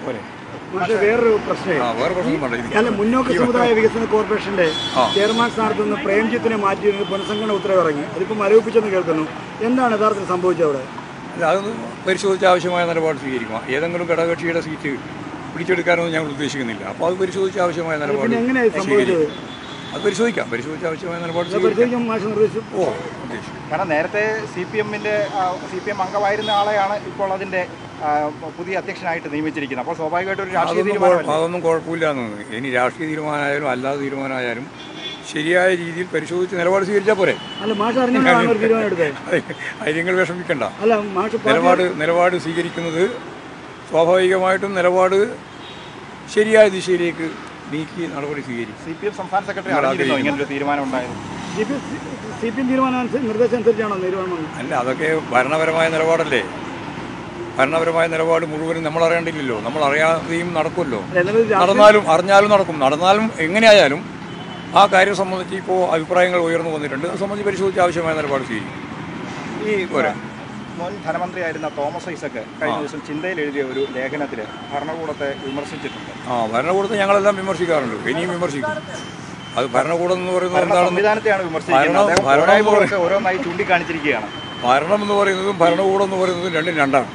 പോരെ പക്ഷേ വേറൊരു പ്രശ്നമേ ആ വേറെ പ്രശ്നം വേണ്ട ഇത് അല്ല മുന്നോക്ക സമുദായ വികസന കോർപ്പറേഷന്റെ ആ. ചെയർമാൻ സ്ഥാനത്ത് നിന്ന് പ്രേംജിത്തിനെ മാറ്റിയിരുന്ന പുനഃസംഘടന ഉത്തരവ് ഇറങ്ങി അതിപ്പോൾ മരവിപ്പിച്ചെന്ന് കേൾക്കുന്നു എന്താണ് യഥാർത്ഥത്തിൽ സംഭവിച്ചത് അവിടെ അല്ല അത് പരിശോധിച്ച് ആവശ്യമായ നിലപാട് സ്വീകരിക്കുക ഏതെങ്കിലും ഘടകകക്ഷിയുടെ സീറ്റ് പിടിച്ചെടുക്കാനൊന്നും ഞങ്ങൾ ഉദ്ദേശിക്കുന്നില്ല അപ്പോൾ അത് പരിശോധിച്ച് ആവശ്യമായ നിലപാട് പിന്നെ എങ്ങനെയാ ഇത് സംഭവിച്ചത്? സ്വീകരിക്കും അത് പരിശോധിക്കാം പരിശോധിച്ച് ആവശ്യമായ നിലപാട് അത് സ്വീകരിക്കാം പരിശോധിക്കാൻ മാഷ് നിർദ്ദേശിച്ചു ഓ ഉദ്ദേശിക്കും കാരണം നേരത്തെ സി പി എമ്മിന്റെ സി പി എം അംഗമായിരുന്ന ആളെയാണ് ഇപ്പോൾ അതിന്റെ ആ, പുതിയ അധ്യക്ഷനായിട്ട് നിയമിച്ചിരിക്കുന്നത് അപ്പോൾ സ്വാഭാവികമായിട്ടും ഒരു രാഷ്ട്രീയ അതൊന്നും തീരുമാനമല്ല കുഴപ്പം- അതൊന്നും കുഴപ്പമില്ലാന്ന് ഇനി രാഷ്ട്രീയ തീരുമാനമായാലും അല്ലാതെ തീരുമാനമായാലും ശരിയായ രീതിയിൽ പരിശോധിച്ച് നിലപാട് സ്വീകരിച്ചാൽ പോരെ അല്ല മാഷ് അറിഞ്ഞാണ് ഒരു തീരുമാനം എടുത്തത് അത് നിങ്ങൾ വിഷമിക്കണ്ട അല്ല മാഷ് പാർട്ടി- നിലപാട് നിലപാട് സ്വീകരിക്കുന്നത് സ്വാഭാവികമായിട്ടും നിലപാട് ശരിയായ ദിശയിലേക്ക് നീക്കി നടപടി സ്വീകരിക്കും സി പി എം സംസ്ഥാന സെക്രട്ടറി അറിഞ്ഞിരുന്നോ ഇങ്ങനൊരു തീരുമാനം ഉണ്ടായത് C P C P M തീരുമാനം അനുസരിച്ച് നിർദ്ദേശം അനുസരിച്ചാണോ തീരുമാനം വന്നത്? അല്ല അതൊക്കെ ഭരണപരമായ നിലപാടല്ലേ ഭരണപരമായ നിലപാട് മുഴുവനും നമ്മൾ അറിയേണ്ടില്ലല്ലോ നമ്മൾ അറിയാതെയും നടക്കുമല്ലോ അല്ല, എന്നാലും ഇത് രാഷ്ട്രീയ- നടന്നാലും അറിഞ്ഞാലും നടക്കും നടന്നാലും എങ്ങനെയായാലും ആ കാര്യം സംബന്ധിച്ച് ഇപ്പോൾ അഭിപ്രായങ്ങൾ ഉയർന്നു വന്നിട്ടുണ്ട് അത് സംബന്ധിച്ച് പരിശോധിച്ച് ആവശ്യമായ നിലപാട് സ്വീകരിക്കും ഈ പോരെ. മുൻ ധനമന്ത്രിയായിരുന്ന തോമസ് ഐസക്ക് കഴിഞ്ഞ ദിവസം ചിന്തയിൽ എഴുതിയ ഒരു ലേഖനത്തിൽ ഭരണകൂടത്തെ വിമർശിച്ചിട്ടുണ്ട് ആ ഭരണകൂടത്തെ ഞങ്ങളെല്ലാം വിമർശിക്കാറുണ്ട് ഇനിയും വിമർശിക്കും അത് ഭരണകൂടം എന്ന് പറയുന്നത് ഭരണ എന്താണെന്ന് സംവിധാനത്തെയാണ് വിമർശിക്കുന്നത് ഭരണം- അദ്ദേഹം ഭരണം എന്ന് പോരായ്മകളൊക്കെ ഓരോന്നായി ചൂണ്ടിക്കാണിച്ചിരിക്കുകയാണ് ഭരണം എന്ന് പറയുന്നതും ഭരണകൂടം എന്ന് പറയുന്നതും രണ്ടും രണ്ടാണ്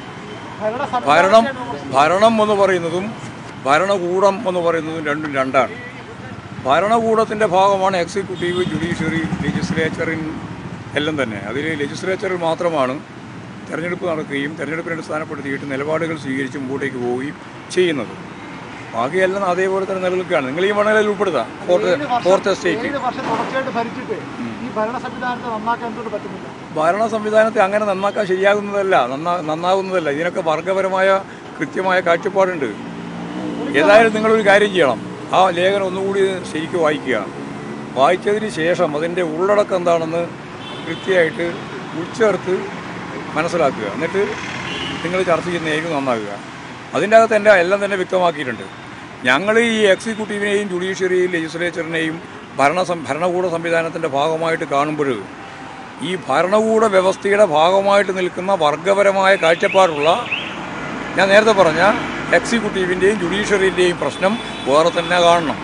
ഭരണം ഭരണം എന്ന് പറയുന്നതും ഭരണകൂടം എന്ന് പറയുന്നതും രണ്ടും രണ്ടാണ് ഭരണകൂടത്തിൻ്റെ ഭാഗമാണ് എക്സിക്യൂട്ടീവ് ജുഡീഷ്യറി ലെജിസ്ലേച്ചറിൻ എല്ലാം തന്നെ അതിൽ ലെജിസ്ലേച്ചറിൽ മാത്രമാണ് തെരഞ്ഞെടുപ്പ് നടക്കുകയും തെരഞ്ഞെടുപ്പിനെ അടിസ്ഥാനപ്പെടുത്തിയിട്ട് നിലപാടുകൾ സ്വീകരിച്ച് മുമ്പോട്ടേക്ക് പോവുകയും ചെയ്യുന്നത് ബാക്കിയെല്ലാം അതേപോലെ തന്നെ നിലനിൽക്കുകയാണ് നിങ്ങൾ ഈ മണ്ഡലത്തിൽ ഉൾപ്പെടുത്താം ഫോർത്ത് ഫോർത്ത് എസ്റ്റേറ്റ് ഏഴ് വർഷം തുടർച്ചയായിട്ട് ഭരിച്ചിട്ട് ഈ ഭരണ സംവിധാനത്തെ നന്നാക്കാൻ എന്തുകൊണ്ട് പറ്റുന്നില്ല ഭരണ സംവിധാനത്തെ അങ്ങനെ നന്നാക്കാൻ ശരിയാകുന്നതല്ല നന്നാ നന്നാകുന്നതല്ല ഇതിനൊക്കെ വർഗപരമായ കൃത്യമായ കാഴ്ചപ്പാടുണ്ട് ഏതായാലും നിങ്ങളൊരു കാര്യം ചെയ്യണം ആ ലേഖനം ഒന്നുകൂടി ശരിക്കും വായിക്കുക വായിച്ചതിന് ശേഷം അതിൻ്റെ ഉള്ളടക്കം എന്താണെന്ന് കൃത്യമായിട്ട് ഉൾച്ചേർത്ത് മനസ്സിലാക്കുക എന്നിട്ട് നിങ്ങൾ ചർച്ച ചെയ്യുന്നതായിരിക്കും നന്നാകുക അതിൻ്റെ അകത്ത് എൻ്റെ എല്ലാം തന്നെ വ്യക്തമാക്കിയിട്ടുണ്ട് ഞങ്ങൾ ഈ എക്സിക്യൂട്ടീവിനെയും ജുഡീഷ്യറിയെയും ലെജിസ്ലേച്ചറിനെയും ഭരണ സം- ഭരണകൂട സംവിധാനത്തിൻ്റെ ഭാഗമായിട്ട് കാണുമ്പോൾ ഈ ഭരണകൂട വ്യവസ്ഥയുടെ ഭാഗമായിട്ട് നിൽക്കുന്ന വർഗപരമായ കാഴ്ചപ്പാടുള്ള ഞാൻ നേരത്തെ പറഞ്ഞ എക്സിക്യൂട്ടീവിൻ്റെയും ജുഡീഷ്യറിൻ്റെയും പ്രശ്നം വേറെ തന്നെ കാണണം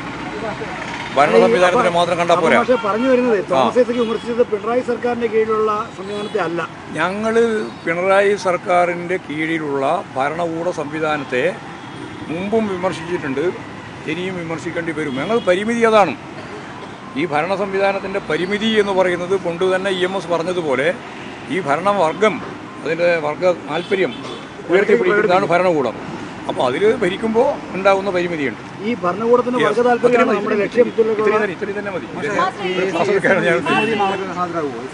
ഭരണ സംവിധാനത്തിനെ മാത്രം കണ്ടാൽ പോരാ പക്ഷേ പറഞ്ഞു വരുന്നത് തോമസ് ഐസക്ക് വിമർശിച്ചത് പിണറായി സർക്കാരിന്റെ കീഴിലുള്ള സംവിധാനത്തെ അല്ല ഞങ്ങൾ പിണറായി സർക്കാരിൻ്റെ കീഴിലുള്ള ഭരണകൂട സംവിധാനത്തെ മുമ്പും വിമർശിച്ചിട്ടുണ്ട് ഇനിയും വിമർശിക്കേണ്ടി വരും ഞങ്ങൾ പരിമിതി അതാണ് ഈ ഭരണ സംവിധാനത്തിൻ്റെ പരിമിതി എന്ന് പറയുന്നത് കൊണ്ട് തന്നെ ഇ എം എസ് പറഞ്ഞതുപോലെ ഈ ഭരണവർഗം അതിൻ്റെ വർഗ താല്പര്യം ഉയർത്തിപ്പിടിക്കുന്നതാണ് ഭരണകൂടം അപ്പോൾ അതിൽ ഭരിക്കുമ്പോൾ ഉണ്ടാകുന്ന പരിമിതിയുണ്ട് ഈ ഭരണകൂടത്തിന്റെ വർഗ താല്പര്യമാണ് നമ്മുടെ ലക്ഷ്യം ഇത്രയും തന്നെ- ഇത്രയും തന്നെ മതി ഒരു ക്ലാസ് എടുക്കാനാണ് ഞാൻ ഉദ്ദേശിച്ചത്.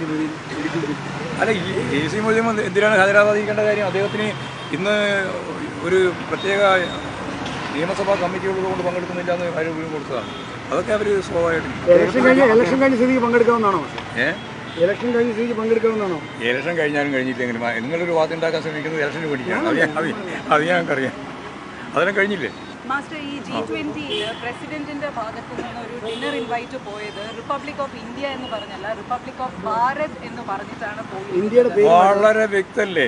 അല്ല ഈ എ സി മൊയ്തീൻ എന്തിനാണ് ഹാജരാകാതിരിക്കേണ്ട കാര്യം അദ്ദേഹത്തിന് ഇന്ന് ഒരു പ്രത്യേക നിയമസഭാ കമ്മിറ്റി ഉള്ളതുകൊണ്ട് പങ്കെടുക്കുന്നില്ല എന്ന് ആരോഗ്യം കൊടുത്തതാണ് അതൊക്കെ അവർ സ്വാഭാവികമായിട്ടും ഇലക്ഷൻ കഴിഞ്ഞ് ഇലക്ഷൻ കഴിഞ്ഞ സ്ഥിതിക്ക് പങ്കെടുക്കാവുന്നതാണോ ഏ ഇലക്ഷൻ കഴിഞ്ഞ സ്ഥിതിക്ക് പങ്കെടുക്കാവുന്നതാണോ ഇലക്ഷൻ കഴിഞ്ഞാലും കഴിഞ്ഞില്ലെങ്കിലും ആ, നിങ്ങളൊരു വാർത്ത ഉണ്ടാക്കാൻ ശ്രമിക്കുന്നത് ഇലക്ഷന് വേണ്ടിയാണ് അത് ഞാൻ- അത് അത് ഞങ്ങൾക്കറിയാം അതെല്ലാം കഴിഞ്ഞില്ലേ മാസ്റ്റർ ഈ ജി ട്വന്റിയിൽ പ്രസിഡന്റിന്റെ ഭാഗത്ത് നിന്ന് ഒരു ഡിന്നർ ഇൻവൈറ്റ് പോയത് റിപ്പബ്ലിക് ഓഫ് ഇന്ത്യ എന്ന് പറഞ്ഞല്ല റിപ്പബ്ലിക് ഓഫ് ഭാരത് എന്ന് പറഞ്ഞിട്ടാണ് പോയത് ഇന്ത്യയുടെ പേര് വളരെ വ്യക്തല്ലേ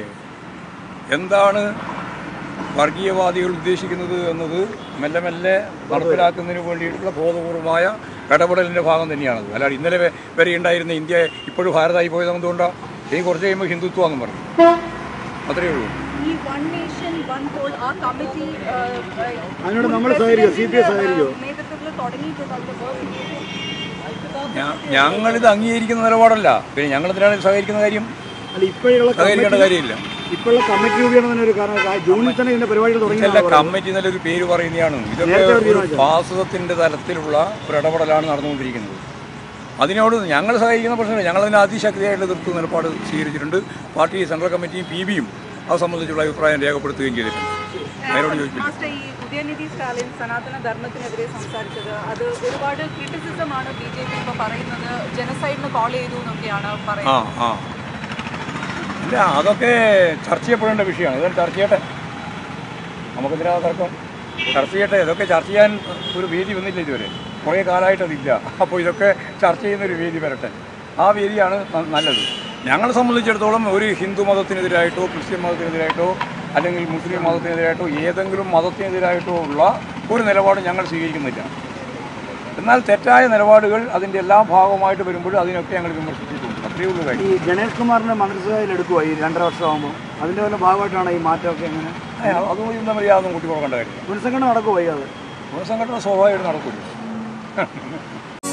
എന്താണ് വർഗീയവാദികൾ ഉദ്ദേശിക്കുന്നത് എന്നത് മെല്ലെ മെല്ലെ നടപ്പിലാക്കുന്നതിന് വേണ്ടിയിട്ടുള്ള ബോധപൂർവമായ ഇടപെടലിൻ്റെ ഭാഗം തന്നെയാണത് അല്ലാതെ ഇന്നലെ വെ- വരെ ഉണ്ടായിരുന്ന ഇന്ത്യ ഇപ്പോഴും ഭാരതമായി പോയത് എന്തുകൊണ്ടാണ് ഇനി കുറച്ച് കഴിയുമ്പോൾ ഹിന്ദുത്വം അങ്ങ് പറഞ്ഞു അത്രയേ ഉള്ളൂ ഈ വൺ നേഷൻ വൺ പോൾ ആ കമ്മിറ്റി അതിനോട് നമ്മൾ സഹകരിക്കോ സി പി എസ് സഹകരിക്കോ നേതൃത്വത്തിൽ തുടങ്ങിയിട്ടുണ്ട് അതിന്റെ work ഞാ- ഞങ്ങളിത് അംഗീകരിക്കുന്ന നിലപാടല്ല പിന്നെ ഞങ്ങളെന്തിനാണ് സഹകരിക്കുന്ന കാര്യം അല്ല ഇപ്പോഴുള്ള സഹകരിക്കേണ്ട കാര്യമില്ല ഇപ്പോഴുള്ള കമ്മിറ്റി രൂപീകരണം തന്നെ ഒരു കാരണം കാ- ജൂണിൽ തന്നെ ഇതിന്റെ പരിപാടികൾ തുടങ്ങി ചില കമ്മിറ്റി നല്ലൊരു പേര് പറയുന്നതാണ് ഇതൊക്കെ നേരത്തെ അവർ ഒരു തീരുമാനിച്ചോ? ഫാസിസത്തിന്റെ തലത്തിലുള്ള ഒരു ഇടപെടലാണ് നടന്നുകൊണ്ടിരിക്കുന്നത് അതിനോട് ഞങ്ങൾ സഹായിക്കുന്ന പ്രശ്നമില്ല ഞങ്ങൾ അതിന് അതിശക്തിയായിട്ട് എതിർത്ത് നിലപാട് സ്വീകരിച്ചിട്ടുണ്ട് പാർട്ടി സെൻട്രൽ കമ്മിറ്റിയും പി ബിയും അത് സംബന്ധിച്ചുള്ള അഭിപ്രായം രേഖപ്പെടുത്തുകയും ചെയ്തിട്ടുണ്ട് അതിനോട് ചോദിച്ചില്ല മാസ്റ്റർ ഈ ഉദയനിധി സ്റ്റാലിൻ സനാതന ധർമ്മത്തിനെതിരെ സംസാരിച്ചത് അത് ഒരുപാട് ക്രിറ്റിസിസം ആണ് ബി ജെ പി ഇപ്പൊ പറയുന്നത് ജനസൈഡിന് കോൾ ചെയ്തു എന്നൊക്കെയാണ് ആ പറയുന്നത് ആ ഇല്ല അതൊക്കെ ചർച്ച ചെയ്യപ്പെടേണ്ട വിഷയമാണ് ഇതൊക്കെ ചർച്ച ചെയ്യട്ടെ നമുക്കെന്തിനാ തർക്കം ചർച്ച ചെയ്യട്ടെ ഇതൊക്കെ ചർച്ച ചെയ്യാൻ ഒരു വേദി വന്നില്ല ഇതുവരെ കുറേ കാലമായിട്ട് അതില്ല അപ്പോൾ ഇതൊക്കെ ചർച്ച ചെയ്യുന്ന ഒരു വേദി വരട്ടെ ആ വേദിയാണ് ന- നല്ലത് ഞങ്ങളെ സംബന്ധിച്ചിടത്തോളം ഒരു ഹിന്ദു മതത്തിനെതിരായിട്ടോ ക്രിസ്ത്യൻ മതത്തിനെതിരായിട്ടോ അല്ലെങ്കിൽ മുസ്ലിം മതത്തിനെതിരായിട്ടോ ഏതെങ്കിലും മതത്തിനെതിരായിട്ടോ ഉള്ള ഒരു നിലപാടും ഞങ്ങൾ സ്വീകരിക്കുന്നില്ല എന്നാൽ തെറ്റായ നിലപാടുകൾ അതിൻ്റെ എല്ലാ ഭാഗമായിട്ട് വരുമ്പോഴും അതിനൊക്കെ ഞങ്ങൾ വിമർശിച്ചിട്ടുണ്ട് അത്രയേ ഉള്ളൂ കാര്യം ഈ ഗണേഷ് കുമാറിനെ മന്ത്രിസഭയിൽ എടുക്കുമോ ഈ രണ്ടര വർഷമാകുമ്പോൾ അതിൻ്റെ വല്ല ഭാഗമായിട്ടാണ് ഈ മാറ്റമൊക്കെ എങ്ങനെ ഏ, അതും ഇന്ന മര്യാദ കൂട്ടി കൊടുക്കേണ്ട കാര്യം പുനഃസംഘടന നടക്കുമോ വൈകാതെ പുനഃസംഘടന സ്വാഭാവികമായിട്ട് നടക്കില്ല